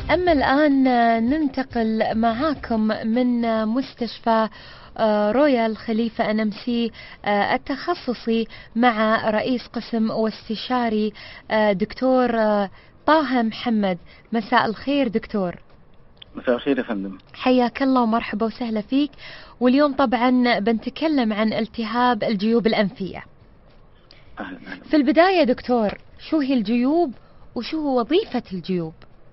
أما الآن ننتقل معاكم من مستشفى آه، رويال خليفة أنمسي آه، التخصصي مع رئيس قسم واستشاري آه، دكتور طه محمد مساء الخير دكتور مساء الخير يا فندم حياك الله ومرحبا وسهلا فيك واليوم طبعا بنتكلم عن التهاب الجيوب الأنفية أهلا أهلا. في البداية دكتور شو هي الجيوب وشو هو وظيفة الجيوب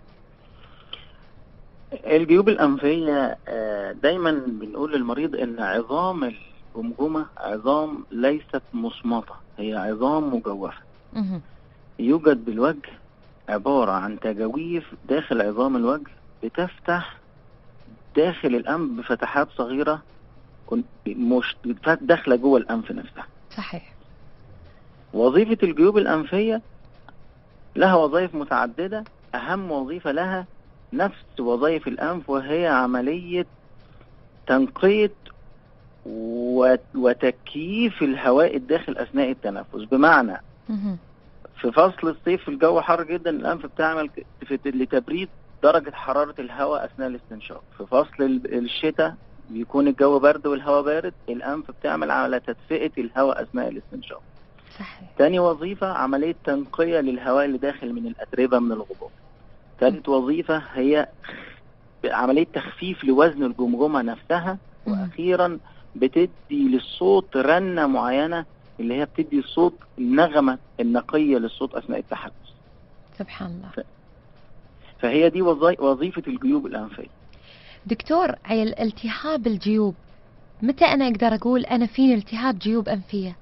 الجيوب الأنفية دايما بنقول للمريض إن عظام الجمجمة عظام ليست مصمتة هي عظام مجوفة مهم. يوجد بالوجه عبارة عن تجاويف داخل عظام الوجه بتفتح داخل الأنف بفتحات صغيرة كن- مش داخلة جوه الأنف نفسها صحيح وظيفة الجيوب الأنفية لها وظائف متعددة أهم وظيفة لها نفس وظائف الأنف وهي عملية تنقية و- وتكييف الهواء الداخل أثناء التنفس بمعنى مهم. في فصل الصيف الجو حر جدا الأنف بتعمل ك- في- لتبريد درجة حرارة الهواء أثناء الاستنشاق في فصل ال- الشتاء بيكون الجو برد والهواء بارد الأنف بتعمل على تدفئة الهواء أثناء الاستنشاق صحيح تاني وظيفة عملية تنقية للهواء اللي داخل من الأتربة من الغبار تالت وظيفة هي عملية تخفيف لوزن الجمجمة نفسها مم. وأخيرا بتدي للصوت رنة معينة اللي هي بتدي الصوت النغمة النقية للصوت أثناء التحدث سبحان الله فهي دي وظي- وظيفة الجيوب الأنفية دكتور عيل التهاب الجيوب متى أنا أقدر أقول أنا فيني التهاب جيوب أنفية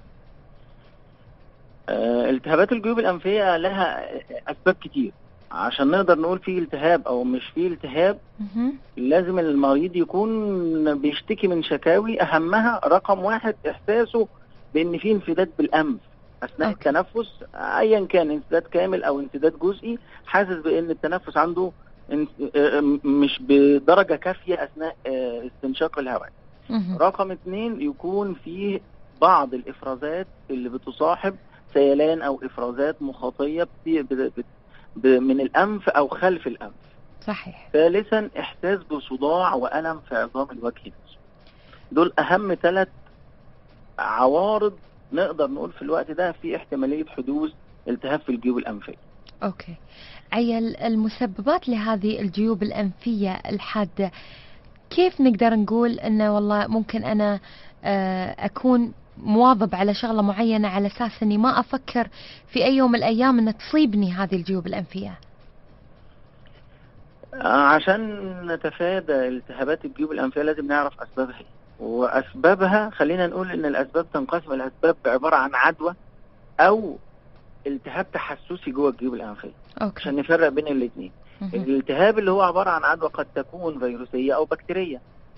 آه، التهابات الجيوب الأنفية لها أسباب كتير عشان نقدر نقول فيه التهاب أو مش فيه التهاب مهم. لازم المريض يكون بيشتكي من شكاوي اهمها رقم واحد احساسه بان في انسداد بالانف اثناء أوكي. التنفس ايا كان انسداد كامل او انسداد جزئي حاسس بان التنفس عنده ان- آه، مش بدرجه كافيه اثناء آه، استنشاق الهواء مهم. رقم اتنين يكون فيه بعض الافرازات اللي بتصاحب سيلان او افرازات مخاطيه بت- بت- بت- ب- من الانف او خلف الانف صحيح ثالثا احساس بصداع والم في عظام الوجه نفسه دول اهم ثلاث عوارض نقدر نقول في الوقت ده في احتماليه حدوث التهاب في الجيوب الانفيه أوكي عيل المسببات لهذه الجيوب الأنفية الحادة كيف نقدر نقول أنه والله ممكن أنا آه، أكون مواظب على شغلة معينة على أساس أني ما أفكر في أي يوم من الأيام أن تصيبني هذه الجيوب الأنفية عشان نتفادى التهابات الجيوب الانفيه لازم نعرف اسبابها ايه واسبابها خلينا نقول ان الاسباب تنقسم الاسباب عباره عن عدوى او التهاب تحسسي جوه الجيوب الانفيه أوكي عشان نفرق بين الاثنين مهم. الالتهاب اللي هو عبارة عن عدوى قد تكون فيروسية أو بكتيرية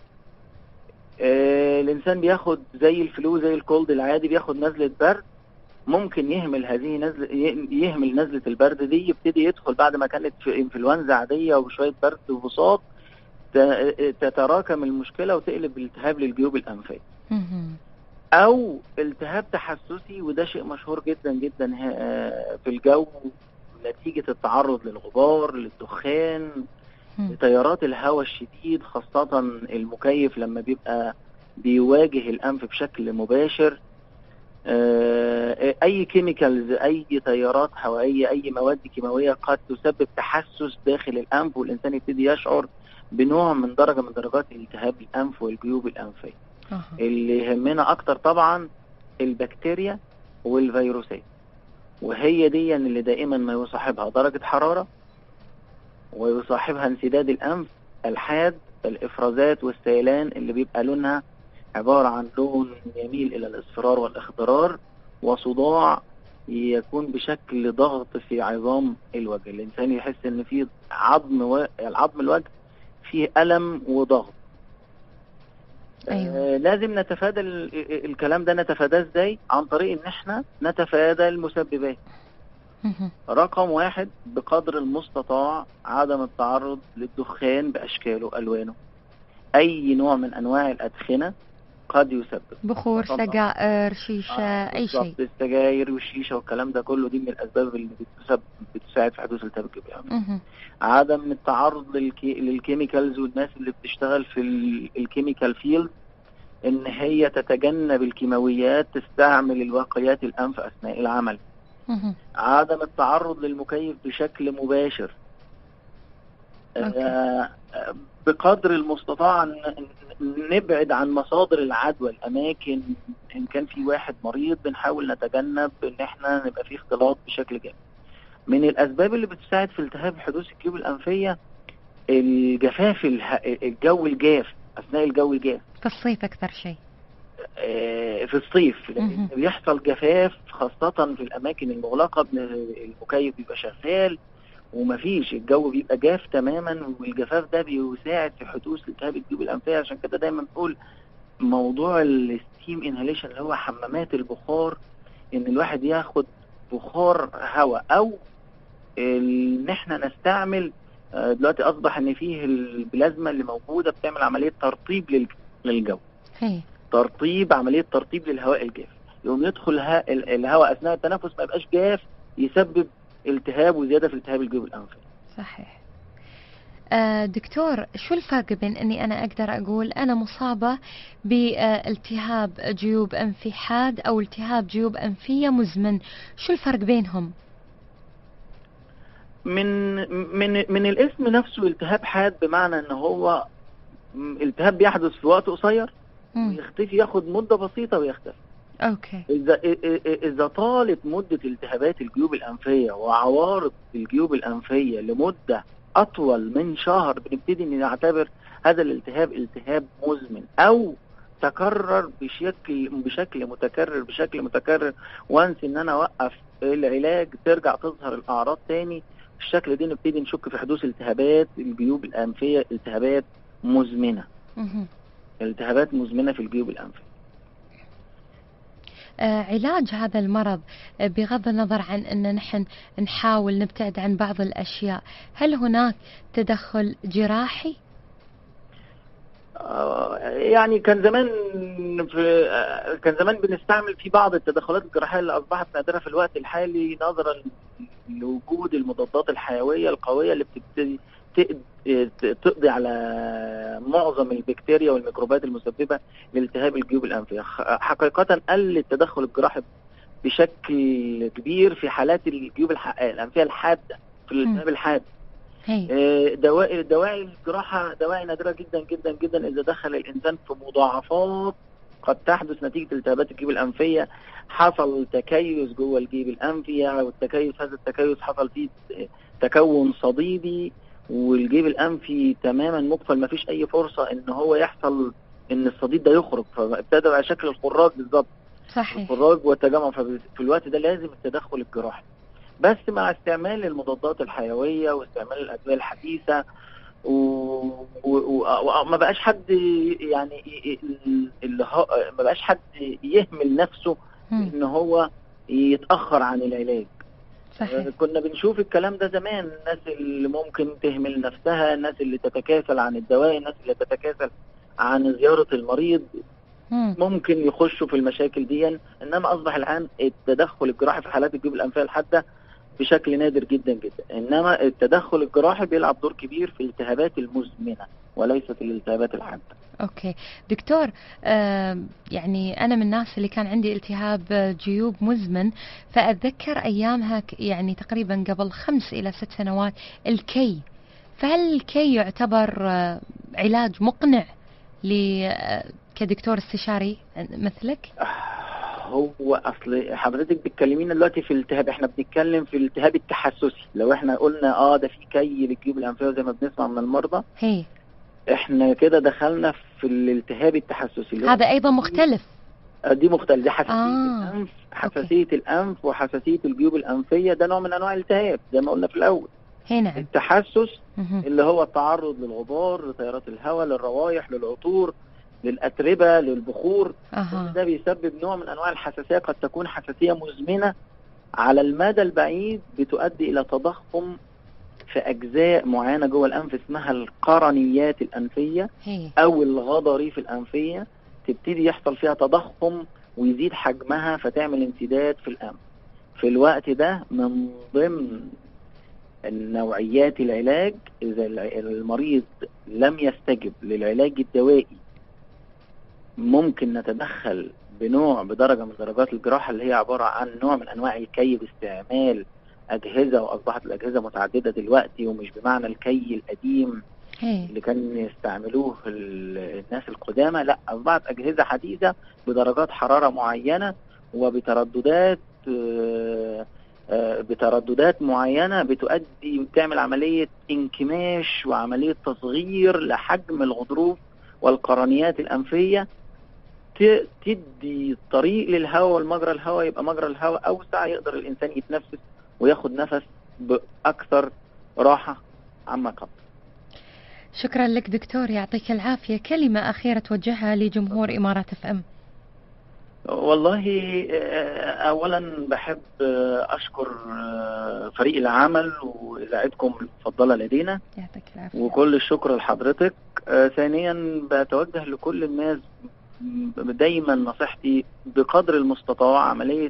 آه الإنسان بياخد زي الفلو زي الكولد العادي بياخد نزلة برد ممكن يهمل هذه نزلة ي- يهمل نزلة البرد دي يبتدي يدخل بعد ما كانت في انفلونزا عادية وشوية برد وبساط ت- تتراكم المشكلة وتقلب الالتهاب للجيوب الأنفية مهم. او التهاب تحسسي وده شيء مشهور جدا جدا ه- في الجو نتيجة التعرض للغبار للدخان مم. لتيارات الهواء الشديد خاصة المكيف لما بيبقى بيواجه الأنف بشكل مباشر آه، أي كيميكالز أي تيارات هوائية أي مواد كيماوية قد تسبب تحسس داخل الأنف والإنسان يبتدي يشعر بنوع من درجة من درجات التهاب الأنف والجيوب الأنفية أها. اللي يهمنا اكتر طبعا البكتيريا والفيروسات وهي دي اللي دائما ما يصاحبها درجة حرارة ويصاحبها انسداد الانف الحاد الافرازات والسيلان اللي بيبقى لونها عبارة عن لون يميل الى الاصفرار والاخضرار وصداع يكون بشكل ضغط في عظام الوجه الانسان يحس ان في عظم و... العظم الوجه فيه الم وضغط أيوة. آه، لازم نتفادى ال- ال- الكلام ده نتفاداه ازاي عن طريق ان احنا نتفادى المسببات مهم. رقم واحد بقدر المستطاع عدم التعرض للدخان باشكاله والوانه اي نوع من انواع الادخنه قد يسبب بخور طبعاً. سجائر شيشة آه، أي شيء بالظبط. السجاير والشيشه والكلام ده كله دي من الاسباب اللي بتسبب بتساعد في حدوث التهاب الجيوب الانفيه مهم. عدم التعرض للكي... للكيميكالز والناس اللي بتشتغل في ال- الكيميكال فيلد ان هي تتجنب الكيماويات تستعمل الواقيات الانف اثناء العمل مهم. عدم التعرض للمكيف بشكل مباشر أوكي. آه، آه، بقدر المستطاع ن- ن- نبعد عن مصادر العدوى الاماكن ان كان في واحد مريض بنحاول نتجنب ان احنا نبقى في اختلاط بشكل جامد من الاسباب اللي بتساعد في التهاب حدوث الجيوب الانفيه الجفاف اله- الجو الجاف اثناء الجو الجاف في الصيف أكثر شيء آه، في الصيف لان مهم. بيحصل جفاف خاصة في الأماكن المغلقة بن- المكيف بيبقى شغال ومفيش الجو بيبقى جاف تماما والجفاف ده بيساعد في حدوث التهاب الجيوب الأنفية عشان كده دايما بنقول موضوع الستيم انهاليشن اللي هو حمامات البخار ان الواحد ياخد بخار هواء او ان احنا نستعمل آه، دلوقتي اصبح ان فيه البلازما اللي موجوده بتعمل عمليه ترطيب للج- للجو هي ترطيب عمليه ترطيب للهواء الجاف يقوم يدخل ها- ال- الهواء اثناء التنفس ما يبقاش جاف يسبب التهاب وزياده في التهاب الجيوب الانفي صحيح آه، دكتور شو الفرق بين اني انا اقدر اقول انا مصابة بالتهاب جيوب انفي حاد او التهاب جيوب انفية مزمن شو الفرق بينهم من من من الاسم نفسه التهاب حاد بمعنى ان هو م- التهاب بيحدث في وقت قصير مم. ويختفي ياخد مده بسيطه ويختفي اوكي اذا إ- إ- اذا طالت مده التهابات الجيوب الانفيه وعوارض الجيوب الانفيه لمده اطول من شهر بنبتدي ان نعتبر هذا الالتهاب التهاب مزمن او تكرر بشكل بشكل متكرر بشكل متكرر وانس ان انا اوقف العلاج ترجع تظهر الاعراض تاني بالشكل ده نبتدي نشك في حدوث التهابات الجيوب الانفيه التهابات مزمنه مهم. التهابات مزمنه في الجيوب الانفيه آه، علاج هذا المرض آه، بغض النظر عن أن نحن نحاول نبتعد عن بعض الأشياء هل هناك تدخل جراحي؟ آه، يعني كان زمان في آه، كان زمان بنستعمل في بعض التدخلات الجراحيه اللي اصبحت نادره في الوقت الحالي نظرا لوجود المضادات الحيويه القويه اللي بتبتدي تق- ت- تقضي على معظم البكتيريا والميكروبات المسببه لالتهاب الجيوب الانفيه خ- حقيقه قل التدخل الجراحي بشكل كبير في حالات الجيوب الح- الانفيه الحاده في الالتهاب الحاد هي آه، دواعي دواعي الجراحة دواعي نادرة جدا جدا جدا إذا دخل الإنسان في مضاعفات قد تحدث نتيجة التهابات الجيوب الأنفية حصل تكيس جوه الجيب الأنفي والتكيس هذا التكيس حصل فيه تكون صديدي والجيب الأنفي تماما مقفل ما فيش أي فرصة إن هو يحصل إن الصديد ده يخرج فابتدى على شكل الخراج بالظبط صحيح الخراج والتجمع ففي الوقت ده لازم التدخل الجراحي بس مع استعمال المضادات الحيويه واستعمال الادويه الحديثه وما و... و... وما بقاش حد يعني ي- ي- اللي هو ما بقاش حد يهمل نفسه مم. ان هو يتاخر عن العلاج صحيح آه، كنا بنشوف الكلام ده زمان الناس اللي ممكن تهمل نفسها الناس اللي تتكاسل عن الدواء الناس اللي تتكاسل عن زياره المريض مم. ممكن يخشوا في المشاكل دي انما اصبح الان التدخل الجراحي في حالات الجيوب الانفيه الحاده بشكل نادر جدا جدا انما التدخل الجراحي بيلعب دور كبير في الالتهابات المزمنه وليست الالتهابات الحاده اوكي دكتور آه يعني انا من الناس اللي كان عندي التهاب آه، جيوب مزمن فاتذكر ايامها ك- يعني تقريبا قبل خمس الى ست سنوات الكي فهل الكي يعتبر آه علاج مقنع ل آه، كدكتور استشاري مثلك؟ هو اصل حضرتك بتكلمينا دلوقتي في الالتهاب احنا بنتكلم في الالتهاب التحسسي لو احنا قلنا اه ده في كي للجيوب الانفيه زي ما بنسمع من المرضى هي احنا كده دخلنا في الالتهاب التحسسي اللي هو هذا ايضا مختلف آه، دي مختلف دي حساسيه آه. الانف حساسيه الانف وحساسيه الجيوب الانفيه ده نوع من انواع الالتهاب زي ما قلنا في الاول هي نعم التحسس مهم. اللي هو التعرض للغبار لتيارات الهواء للروائح للعطور للأتربة للبخور اها ده بيسبب نوع من أنواع الحساسية قد تكون حساسية مزمنة على المدى البعيد بتؤدي إلى تضخم في أجزاء معينة جوه الأنف اسمها القرنيات الأنفية هي أو الغضاريف الأنفية تبتدي يحصل فيها تضخم ويزيد حجمها فتعمل انسداد في الأنف في الوقت ده من ضمن نوعيات العلاج إذا المريض لم يستجب للعلاج الدوائي ممكن نتدخل بنوع بدرجة من درجات الجراحة اللي هي عبارة عن نوع من أنواع الكي باستعمال أجهزة وأصبحت الأجهزة متعددة دلوقتي ومش بمعنى الكي القديم اللي كان يستعملوه الناس القدامى لا أصبحت أجهزة حديثة بدرجات حرارة معينة وبترددات آه، آه، بترددات معينة بتؤدي بتعمل عملية انكماش وعملية تصغير لحجم الغضروف والقرنيات الأنفية تدي طريق للهواء والمجرى الهواء يبقى مجرى الهواء أوسع يقدر الإنسان يتنفس وياخد نفس بأكثر راحة عما قبل شكرا لك دكتور يعطيك العافية كلمة أخيرة توجهها لجمهور إمارات اف ام والله آه، اولا بحب آه، اشكر آه، فريق العمل واذاعتكم المفضله لدينا يعطيك العافيه وكل الشكر لحضرتك ثانيا بتوجه لكل الناس دايما نصيحتي بقدر المستطاع عمليه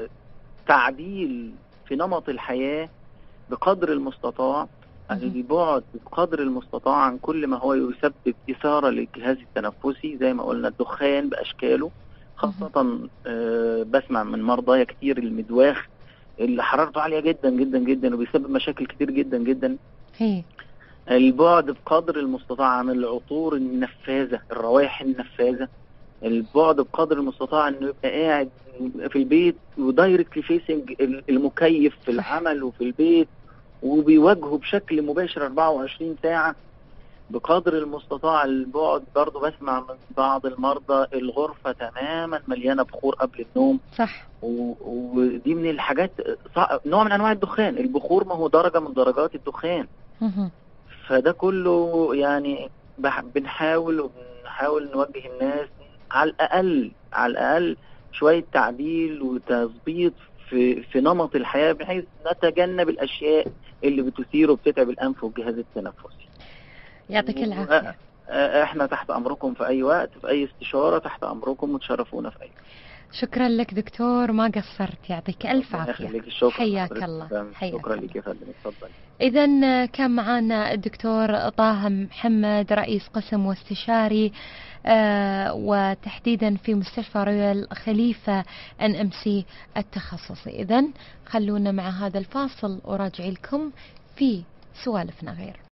تعديل في نمط الحياه بقدر المستطاع البعد بقدر المستطاع عن كل ما هو يسبب إثارة للجهاز التنفسي زي ما قلنا الدخان بأشكاله خاصة آه بسمع من مرضايا كتير المدواخ اللي حرارته عالية جدا جدا جدا وبيسبب مشاكل كتير جدا جدا هي. البعد بقدر المستطاع عن العطور النفاذة الروائح النفاذة البعد بقدر المستطاع انه يبقى قاعد في البيت ودايركتلي فيسنج المكيف في العمل وفي البيت وبيواجهه بشكل مباشر 24 ساعة بقدر المستطاع البعد برضه بسمع من بعض المرضى الغرفة تماما مليانة بخور قبل النوم صح ودي من الحاجات نوع من انواع الدخان البخور ما هو درجة من درجات الدخان فده كله يعني بنحاول وبنحاول نوجه الناس على الاقل على الاقل شوية تعديل وتظبيط في في نمط الحياة بحيث نتجنب الاشياء اللي بتثير وبتتعب الانف والجهاز التنفسي يعطيك العافيه احنا تحت امركم في اي وقت في اي استشاره تحت امركم وتشرفونا في اي وقت شكرا لك دكتور ما قصرت يعطيك الف عافيه حياك الله حياك شكرا لك يا فندم تفضل اذا كان معنا الدكتور طه محمد رئيس قسم واستشاري آه وتحديدا في مستشفى رويال خليفه ان ام سي التخصصي اذا خلونا مع هذا الفاصل وراجعي لكم في سوالفنا غير